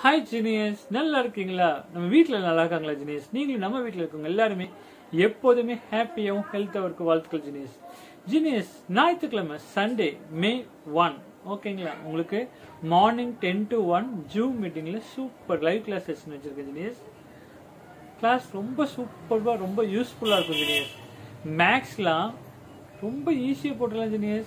hi genius நல்லா இருக்கீங்களா நம்ம வீட்டில் நல்லா இருக்காங்களா ஜினியஸ் நீங்களும் நம்ம வீட்டில் இருக்கவங்க எல்லாருமே எப்போதுமே ஹாப்பியாகவும் ஹெல்த்தாகவும் இருக்க வாழ்த்துக்கள் ஜினியஸ் ஜினியஸ் ஞாயிற்றுக்கிழமை சண்டே மே ஒன் ஓகேங்களா உங்களுக்கு morning ten to one Zoom மீட்டிங்கில் சூப்பர் லைவ் கிளாஸ் செஷன் வச்சிருக்கேன் ஜினியஸ் கிளாஸ் ரொம்ப சூப்பராக ரொம்ப யூஸ்ஃபுல்லாக இருக்கும் ஜினியஸ் மேக்ஸ்லாம் ரொம்ப ஈஸியாக போட்டுடலாம் ஜினியஸ்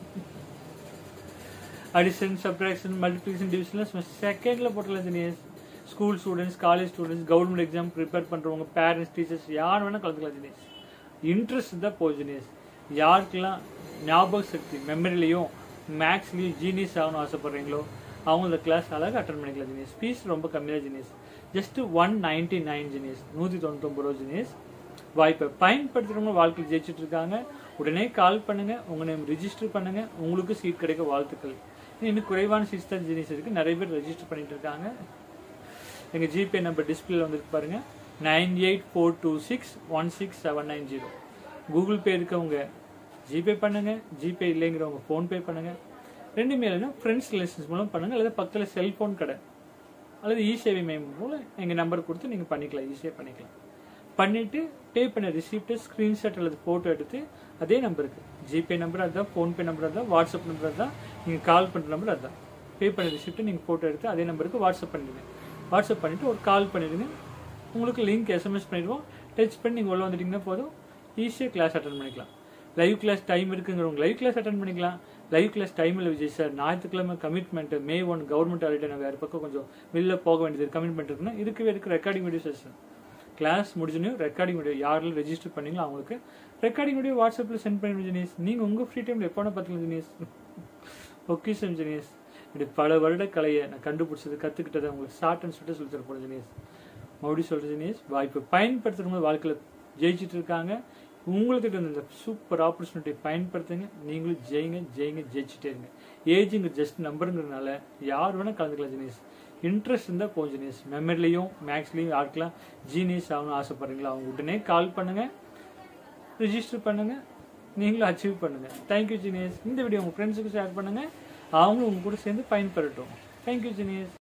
அடிஷன் சப்ராக்ஷன் மல்டிப்ளிகேஷன் டிவிஷன்லாம் செகண்டில் போட்டுடலாம் genius school students college students government exam prepare பண்ணுறவங்க பேரண்ட்ஸ் டீச்சர்ஸ் யார் வேணால் கலந்துக்கலாம் ஜினியஸ் இன்ட்ரெஸ்ட் தான் போகுது ஜினியஸ் யாருக்கெல்லாம் ஞாபக சக்தி மெமரிலையும் மேக்ஸ்லையும் ஜீனியஸ் ஆகணும்னு ஆசைப்படுறீங்களோ அவங்க இந்த கிளாஸ் அழகாக அட்டன் பண்ணிக்கலாம் ஜினியஸ் ஃபீஸ் ரொம்ப கம்மியாக genius just one ninety nine genius நூற்றி தொண்ணூத்தொம்பது ரூபா ஜினியஸ் வாய்ப்பை பயன்படுத்துறவங்க வாழ்க்கையில் ஜெயிச்சுட்டு இருக்காங்க உடனே கால் பண்ணுங்க உங்க நேம் ரிஜிஸ்டர் பண்ணுங்க உங்களுக்கு சீட் கிடைக்க வாழ்த்துக்கள் இன்னும் குறைவான சீட்ஸ் தான் ஜினிஸ் இருக்கு நிறைய பேர் ரெஜிஸ்டர் பண்ணிட்டு இருக்காங்க எங்க ஜிபே நம்பர் டிஸ்பிளேல வந்துருக்கு பாருங்க nine eight four two six one six seven nine zero Google Pay இருக்கவங்க ஜிபே பண்ணுங்க ஜிபே இல்லைங்கிறவங்க ஃபோன்பே பண்ணுங்க ரெண்டுமே இல்லைன்னா ஃப்ரெண்ட்ஸ் ரிலேஷன்ஸ் மூலம் பண்ணுங்க அல்லது பக்கத்தில் செல்போன் கடை அல்லது இ சேவை மையம் மூலம் எங்கள் நம்பர் கொடுத்து நீங்கள் பண்ணிக்கலாம் ஈஸியாக பண்ணிக்கலாம் பண்ணிட்டு பே பண்ண ரிசிப்ட்டை ஸ்க்ரீன்ஷாட் அல்லது ஃபோட்டோ எடுத்து அதே நம்பருக்கு ஜிபே நம்பர் அதுதான் ஃபோன்பே நம்பர் அதுதான் வாட்ஸ்அப் நம்பர் அதுதான் நீங்கள் கால் பண்ணுற நம்பர் அதுதான் பே பண்ண ரிசிப்ட்டை நீங்கள் ஃபோட்டோ எடுத்து அதே நம்பருக்கு வாட்ஸ்அப் பண்ணிடுங்க வாட்ஸ்அப் பண்ணிவிட்டு ஒரு கால் பண்ணிடுங்க உங்களுக்கு லிங்க் எஸ்எம்எஸ் பண்ணிடுவோம் டச் பண்ணி நீங்கள் உள்ள வந்துட்டீங்கன்னா போதும் ஈஸியாக கிளாஸ் அட்டன் பண்ணிக்கலாம் லைவ் கிளாஸ் டைம் இருக்குங்கிறவங்க லைவ் கிளாஸ் அட்டன் பண்ணிக்கலாம் லைவ் கிளாஸ் டைம் இல்லை விஜய் சார் ஞாயிற்றுக்கிழமை commitment May one government holiday நான் வேறு பக்கம் கொஞ்சம் வெளில போக வேண்டியது கமிட்மெண்ட் இருக்குன்னா இருக்கவே இருக்கு ரெக்கார்டிங் வீடியோ செஷன் கிளாஸ் முடிஞ்சோடனே ரெக்கார்டிங் வீடியோ யாரெல்லாம் ரெஜிஸ்டர் பண்ணீங்களோ அவங்களுக்கு ரெக்கார்டிங் வீடியோ வாட்ஸ்அப்பில் சென்ட் பண்ணி ஜெனியஸ் நீங்கள் உங்கள் ஃப்ரீ டைமில் எப்போ பார்த்துக்கலாம் ஜெனியஸ் பொக்கிஷம் ஜெனியஸ் இப்படி பல வருட கலையை நான் கண்டுபிடிச்சது கற்றுக்கிட்டதை உங்களுக்கு ஷார்ட் அண்ட் ஸ்வீட்டாக சொல்லி தரப்போம் ஜெனியஸ் மறுபடியும் சொல்கிற ஜெனியஸ் வாய்ப்பை பயன்படுத்துறவங்க வாழ்க்கையில் ஜெயிச்சிட்டு இருக்காங்க உங்களுக்கு இந்த சூப்பர் ஆப்பர்ச்சுனிட்டியை பயன்படுத்துங்க நீங்களும் ஜெயிங்க ஜெயிங்க ஜெயிச்சுட்டே இருங்க ஏஜுங்க ஜஸ்ட் நம்பருங்கிறதுனால யார் வேணால் கலந்துக்கலாம் ஜெனியஸ் இன்ட்ரெஸ்ட் இருந்தால் போகும் ஜீனியஸ் மெமரிலையும் மேக்ஸ்லையும் யாருக்கெல்லாம் ஜீனியஸ் ஆகணும்னு ஆசைப்படுறீங்களோ அவங்க உடனே கால் பண்ணுங்க ரிஜிஸ்டர் பண்ணுங்க நீங்களும் அச்சீவ் பண்ணுங்க தேங்க்யூ ஜீனியஸ் இந்த வீடியோ உங்கள் ஃப்ரெண்ட்ஸுக்கு ஷேர் பண்ணுங்க அவங்களும் உங்க கூட சேர்ந்து பயன்பெறட்டும் தேங்க்யூ ஜீனியஸ்